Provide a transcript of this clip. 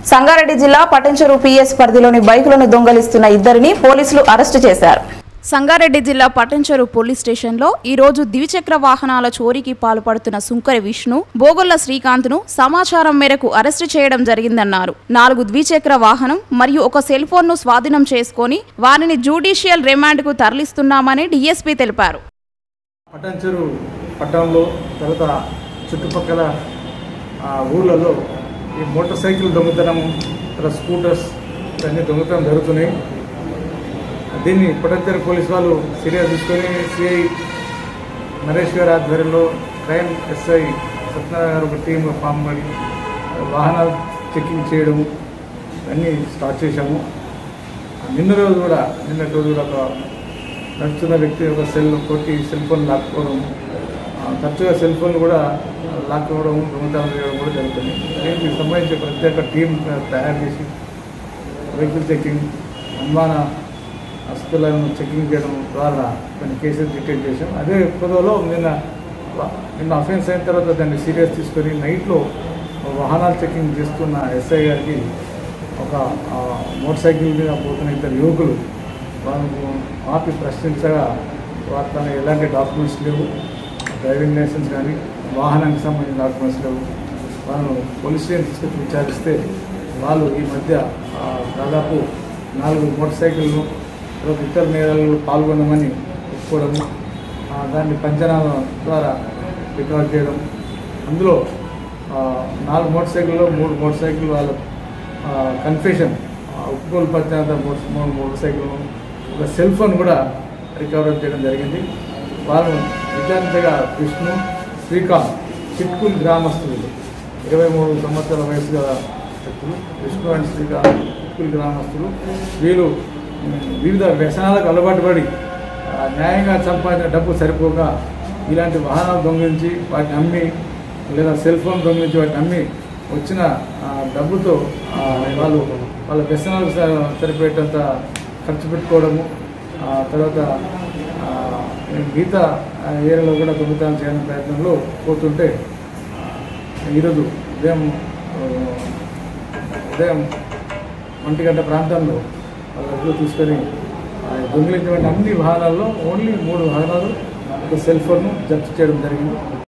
సంగారెడ్డి జిల్లా పటంచెరు పిఎస్ పరిధిలోని బైకులను దొంగలిస్తున్న ఇద్దరిని పోలీసులు అరెస్టు చేశారు సంగారెడ్డి జిల్లా పటంచెరు పోలీస్ స్టేషన్లో ఈ రోజు ద్విచక్ర వాహనాల చోరీకి పాల్పడుతున్న సుంకరి విష్ణు బోగొల్ల శ్రీకాంత్ను సమాచారం మేరకు అరెస్టు చేయడం జరిగిందన్నారు నాలుగు ద్విచక్ర వాహనం మరియు ఒక సెల్ ఫోన్ను స్వాధీనం చేసుకొని వారిని జ్యుడిషియల్ రిమాండ్కు తరలిస్తున్నామని డీఎస్పీ తెలిపారు పటాన్చెరు పట్టణంలో తర్వాత చుట్టుపక్కల ఆ, ఊర్లలో ఈ మోటార్ సైకిల్ దొంగతనం తర్వాత స్కూటర్స్ ఇవన్నీ దొంగతనం జరుగుతున్నాయి దీన్ని పటాన్చెరు పోలీస్ వాళ్ళు సీరియస్ తీసుకొని సిఐ నరేష్ గారి ఆధ్వర్యంలో క్రైమ్ ఎస్ఐ సత్యనారాయణ గారు ఒక టీం ఫామ్ పడి వాహనాలు చెకింగ్ చేయడం అన్నీ స్టార్ట్ చేశాము నిన్న రోజు కూడా నిన్నటి రోజు కూడా ఒక నడుస్తున్న వ్యక్తి ఒక సెల్ కొట్టి సెల్ ఫోన్ లాక్కోవడం ఆ, తరచుగా సెల్ ఫోన్ కూడా లాక్కోవడం దొంగతనం చేయడం కూడా జరుగుతుంది దీనికి సంబంధించి ప్రత్యేక టీం తయారు చేసి వెహికల్ చెకింగ్ అనుమాన వస్తువులను చెకింగ్ చేయడం ద్వారా కొన్ని కేసులు డిటెక్ట్ చేసాం అదే పొదలో నిన్న నిన్న అఫెన్స్ అయిన తర్వాత దాన్ని సీరియస్ తీసుకొని నైట్లో వాహనాలు చెకింగ్ చేస్తున్న ఎస్ఐ గారికి ఒక ఆ, మోటార్ సైకిల్ మీద పోతున్న ఇద్దరు యువకులు వాళ్ళకు ఆపి ప్రశ్నించగా వారి తన ఎలాంటి డాక్యుమెంట్స్ లేవు డ్రైవింగ్ లైసెన్స్ కానీ వాహనానికి సంబంధించిన డాక్యుమెంట్స్ లేవు వాళ్ళను పోలీస్ స్టేషన్ తీసుకొచ్చి విచారిస్తే వాళ్ళు ఈ మధ్య ఆ, దాదాపు నాలుగు మోటార్ సైకిళ్ళు తర్వాత ఇతర నేరాలలో పాల్గొనమని ఒప్పుకోవడము ఆ, దాన్ని పంచనామ ద్వారా రికార్డ్ చేయడం అందులో ఆ, నాలుగు మోటార్ సైకిల్లో మూడు మోటార్ సైకిల్ వాళ్ళ కన్ఫెషన్ ఒప్పుకోలు పత్రిక మూడు మోటార్ సైకిల్ ఒక సెల్ ఫోన్ కూడా రికవర్ చేయడం జరిగింది వాళ్ళు విచారించగా విష్ణు శ్రీకాంత్ చిట్కుల్ గ్రామస్తులు ఇరవై మూడు సంవత్సరాల వయసు గల వ్యక్తులు విష్ణు అండ్ శ్రీకాంత్ చిట్కుల్ గ్రామస్తులు వీళ్ళు ఉమ్, వివిధ వ్యసనాలకు అలవాటు పడి ఆ, న్యాయంగా సంపాదించిన డబ్బు సరిపోక ఇలాంటి వాహనాలు దొంగిలించి వాటిని అమ్మి లేదా సెల్ ఫోన్ దొంగిలించి వాటిని అమ్మి వచ్చిన ఆ, డబ్బుతో ఆ, వాళ్ళు వాళ్ళ వ్యసనాలకు స- సరిపోయేటంత ఖర్చు పెట్టుకోవడము ఆ, తర్వాత ఆ, మిగతా ఆ, ఏరియాలో కూడా దొంగతనం చేయడానికి ప్రయత్నంలో పోతుంటే ఆ, ఈరోజు ఉదయం ఆ, ఉదయం ఒంటి గంట ప్రాంతంలో వాళ్ళు తీసుకొని ఆ, దొంగిలించినటువంటి అన్ని వాహనాల్లో ఓన్లీ మూడు వాహనాలు ఒక సెల్ ఫోన్ను జప్తు చేయడం జరిగింది